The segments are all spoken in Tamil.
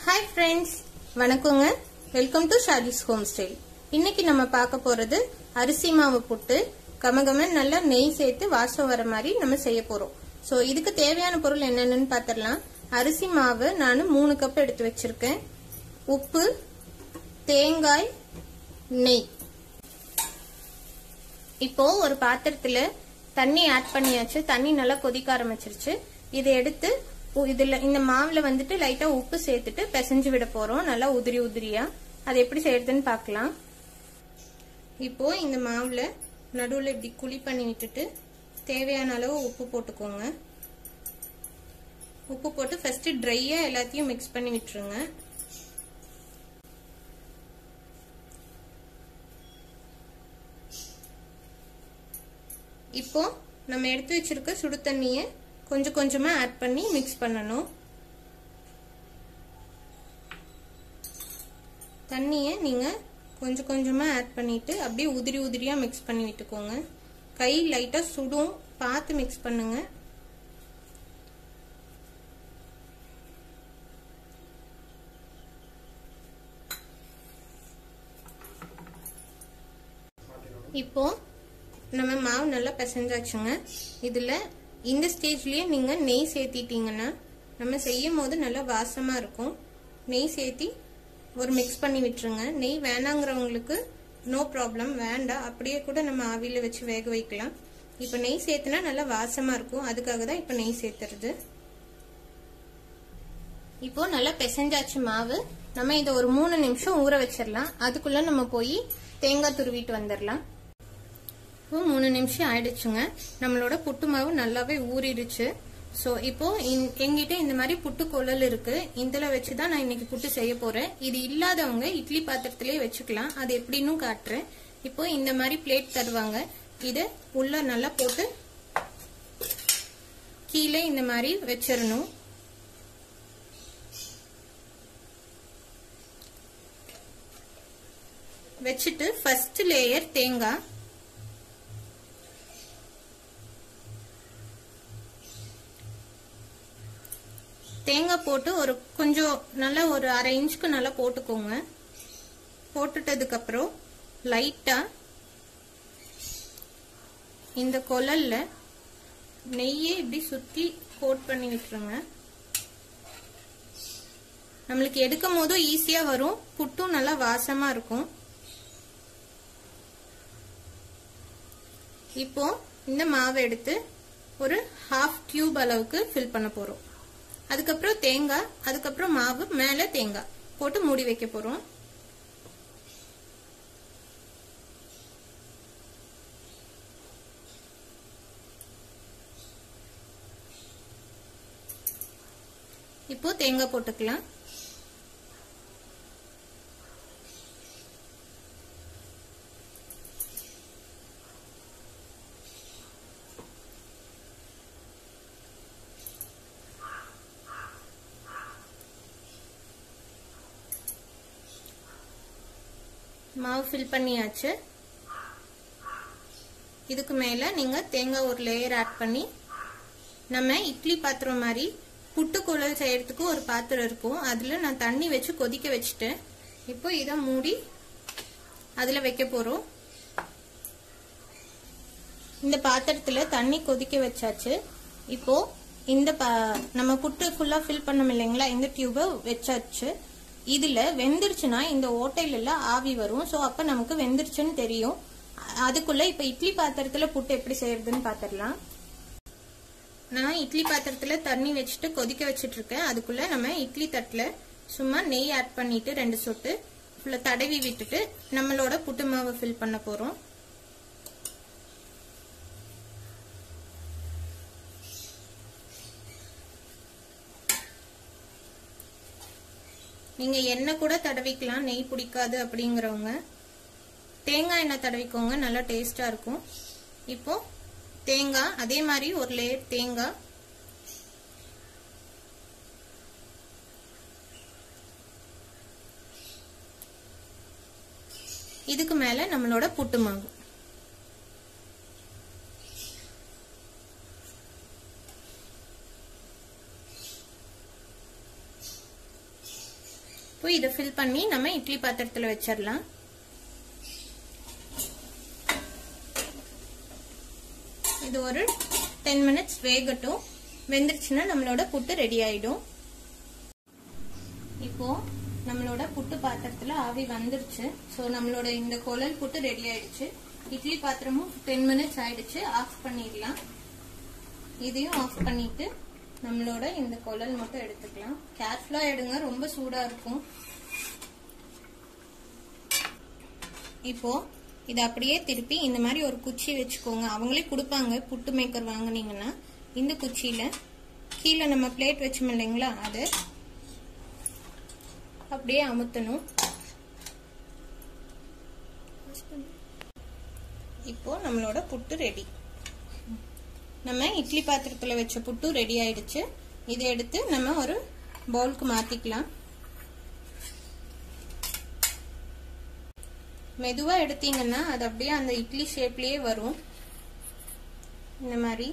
ஹாய் ஃப்ரெண்ட்ஸ் வணக்கங்க welcome to Shaji's home style இன்னைக்கு நம்ம பார்க்க போறது அரிசி மாவு புட்டு கமகமன் நல்லா நெய் சேர்த்து வாசம் வர மாதிரி நம்ம செய்ய போறோம் ஸோ இதுக்கு தேவையான பொருள் என்னென்னு பார்த்துடலாம் அரிசி மாவு நான் மூணு கப் எடுத்து வச்சிருக்கேன் உப்பு தேங்காய் நெய் இப்போ ஒரு பாத்திரத்துல தண்ணி ஆட் பண்ணியாச்சு தண்ணி நல்லா கொதிக்க ஆரம்பிச்சிருச்சு இதை எடுத்து உ- இதுல இந்த மாவுல வந்துட்டு லைட்டா உப்பு சேர்த்துட்டு பிசைஞ்சு விட போறோம் நல்லா உதிரி உதிரியா அது எப்படி செய்யறதுன்னு பார்க்கலாம் இப்போ இந்த மாவுல நடுவுல இப்படி குழி பண்ணி விட்டுட்டு தேவையான அளவு உப்பு போட்டுக்கோங்க உப்பு போட்டு ஃபர்ஸ்ட் ட்ரையா எல்லாத்தையும் மிக்ஸ் பண்ணி விட்டுருங்க இப்போ நம்ம எடுத்து வச்சிருக்க சுடு தண்ணியை கொஞ்சம் கொஞ்சமா ஆட் பண்ணி மிக்ஸ் பண்ணணும் தண்ணியை நீங்க கொஞ்சம் கொஞ்சமா ஆட் பண்ணிட்டு அப்படியே உதிரி உதிரியா மிக்ஸ் பண்ணி விட்டுக்கோங்க கை லைட்டா சுடும் பார்த்து மிக்ஸ் பண்ணுங்க இப்போ நம்ம மாவு நல்லா பிசைஞ்சாச்சுங்க இதுல இந்த ஸ்டேஜ்லயே நீங்க நெய் சேர்த்திட்டீங்கன்னா நம்ம செய்யும் போது நல்லா வாசமா இருக்கும் நெய் சேர்த்தி ஒரு மிக்ஸ் பண்ணி விட்டுருங்க நெய் வேணாங்கிறவங்களுக்கு நோ ப்ராப்ளம் வேண்டாம் அப்படியே கூட நம்ம ஆவியில வச்சு வேக வைக்கலாம் இப்போ நெய் சேர்த்துனா நல்லா வாசமா இருக்கும் அதுக்காக தான் இப்போ நெய் சேர்த்துறது இப்போ நல்லா பிசைஞ்சாச்சு மாவு நம்ம இதை ஒரு மூணு நிமிஷம் ஊற வச்சிடலாம் அதுக்குள்ள நம்ம போய் தேங்காய் துருவிட்டு வந்துடலாம் இப்போ மூணு நிமிஷம் ஆயிடுச்சுங்க நம்மளோட புட்டு மாவு நல்லாவே ஊறிடுச்சு ஸோ இப்போ இந்- எங்கிட்ட இந்த மாதிரி புட்டு குழல் இருக்கு இதுல வச்சு தான் நான் இன்னைக்கு புட்டு செய்ய போறேன் இது இல்லாதவங்க இட்லி பாத்திரத்திலே வச்சுக்கலாம் அது எப்படின்னு காட்டுறேன் இப்போ இந்த மாதிரி பிளேட் தருவாங்க இதை உள்ள நல்லா போட்டு கீழே இந்த மாதிரி வச்சிடணும் வச்சுட்டு ஃபர்ஸ்ட் லேயர் தேங்காய் தேங்காய் போட்டு ஒரு கொஞ்சம் நல்லா ஒரு அரை இன்ச்சுக்கு நல்லா போட்டுக்கோங்க போட்டுட்டதுக்கு அப்புறம் லைட்டா இந்த குழல்ல நெய்யை இப்படி சுத்தி கோட் பண்ணி விட்டுருங்க நம்மளுக்கு எடுக்கும் போதும் ஈஸியா வரும் புட்டும் நல்லா வாசமா இருக்கும் இப்போ இந்த மாவை எடுத்து ஒரு ஹாஃப் டியூப் அளவுக்கு ஃபில் பண்ண போறோம் அதுக்கப்புறம் தேங்காய் அதுக்கப்புறம் மாவு மேல தேங்காய் போட்டு மூடி வைக்க போறோம் இப்போ தேங்காய் போட்டுக்கலாம் மாவு ஃபில் பண்ணியாச்சு இதுக்கு மேல நீங்க தேங்காய் ஒரு லேயர் ஆட் பண்ணி நம்ம இட்லி பாத்திரம் மாதிரி புட்டு குழல் செய்யறதுக்கு ஒரு பாத்திரம் இருக்கும் அதுல நான் தண்ணி வச்சு கொதிக்க வச்சுட்டேன் இப்போ இதை மூடி அதுல வைக்க போறோம் இந்த பாத்திரத்துல தண்ணி கொதிக்க வச்சாச்சு இப்போ இந்த பா- நம்ம புட்டு ஃபுல்லா ஃபில் பண்ணோம் இல்லைங்களா இந்த டியூபை வச்சாச்சு இதுல வெந்துருச்சுன்னா இந்த ஓட்டையில எல்லாம் ஆவி வரும் சோ அப்ப நமக்கு வெந்துருச்சுன்னு தெரியும் அ- அதுக்குள்ள இப்ப இட்லி பாத்திரத்துல புட்டு எப்படி செய்யறதுன்னு பாத்திரலாம் நான் இட்லி பாத்திரத்துல தண்ணி வச்சுட்டு கொதிக்க வச்சிட்டு இருக்கேன் அதுக்குள்ள நம்ம இட்லி தட்டுல சும்மா நெய் ஆட் பண்ணிட்டு ரெண்டு சொட்டு ஃபுல்லா தடவி விட்டுட்டு நம்மளோட புட்டு மாவை ஃபில் பண்ண போறோம் நீங்க எண்ணெய் கூட தடவிக்கலாம் நெய் பிடிக்காது அப்படிங்கிறவங்க தேங்காய் எண்ணெய் தடவிக்கோங்க நல்லா டேஸ்டா இருக்கும் இப்போ தேங்காய் அதே மாதிரி ஒரு லேயர் தேங்காய் இதுக்கு மேல நம்மளோட புட்டு மாவு இப்போ இதை ஃபில் பண்ணி நம்ம இட்லி பாத்திரத்தில் வச்சிடலாம் இது ஒரு டென் மினிட்ஸ் வேகட்டும் வெந்துருச்சுன்னா நம்மளோட புட்டு ரெடி ஆயிடும் இப்போ நம்மளோட புட்டு பாத்திரத்துல ஆவி வந்துருச்சு ஸோ நம்மளோட இந்த குழல் புட்டு ரெடி ஆயிடுச்சு இட்லி பாத்திரமும் டென் மினிட்ஸ் ஆயிடுச்சு ஆஃப் பண்ணிடலாம் இதையும் ஆஃப் பண்ணிட்டு நம்மளோட இந்த குழல் மட்டும் எடுத்துக்கலாம் கேர்ஃபுல்லா எடுங்க ரொம்ப சூடா இருக்கும் இப்போ இதை அப்படியே திருப்பி இந்த மாதிரி ஒரு குச்சி வச்சுக்கோங்க அவங்களே கொடுப்பாங்க புட்டு மேக்கர் வாங்குனீங்கன்னா இந்த குச்சியில கீழே நம்ம பிளேட் வச்சோம் இல்லைங்களா அது அப்படியே அமுத்தணும் இப்போ நம்மளோட புட்டு ரெடி நம்ம இட்லி பாத்திரத்துல வச்ச புட்டு ரெடி ஆயிடுச்சு இதை எடுத்து நம்ம ஒரு பவுலுக்கு மாத்திக்கலாம் மெதுவா எடுத்தீங்கன்னா அது அப்படியே அந்த இட்லி ஷேப்லயே வரும் இந்த மாதிரி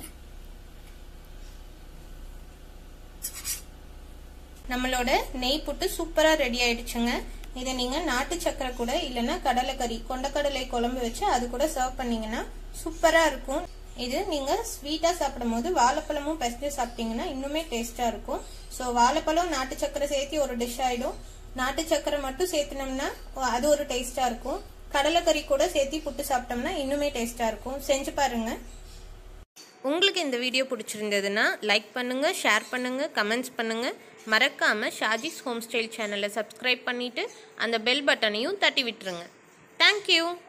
நம்மளோட நெய் புட்டு சூப்பரா ரெடி ஆயிடுச்சுங்க இதை நீங்க நாட்டு சக்கரை கூட இல்லைன்னா கடலைக்கறி கொண்டக்கடலை குழம்பு வச்சு அது கூட சர்வ் பண்ணீங்கன்னா சூப்பரா இருக்கும் இது நீங்க ஸ்வீட்டா சாப்பிடும் போது வாழைப்பழமும் பெஸ்ட்டு சாப்பிட்டீங்கன்னா இன்னுமே டேஸ்டா இருக்கும் ஸோ வாழைப்பழம் நாட்டு சக்கரை சேர்த்து ஒரு டிஷ் ஆயிடும் நாட்டு சக்கரை மட்டும் சேர்த்துனோம்னா அது ஒரு டேஸ்டா இருக்கும் கடலைக்கறி கூட சேர்த்து புட்டு சாப்பிட்டோம்னா இன்னுமே டேஸ்டா இருக்கும் செஞ்சு பாருங்க உங்களுக்கு இந்த வீடியோ பிடிச்சிருந்ததுன்னா லைக் பண்ணுங்க ஷேர் பண்ணுங்க கமெண்ட்ஸ் பண்ணுங்க மறக்காம ஷாஜிஸ் ஹோம் ஸ்டைல் சேனலை சப்ஸ்கிரைப் பண்ணிட்டு அந்த பெல் பட்டனையும் தட்டி விட்டுருங்க தேங்க்யூ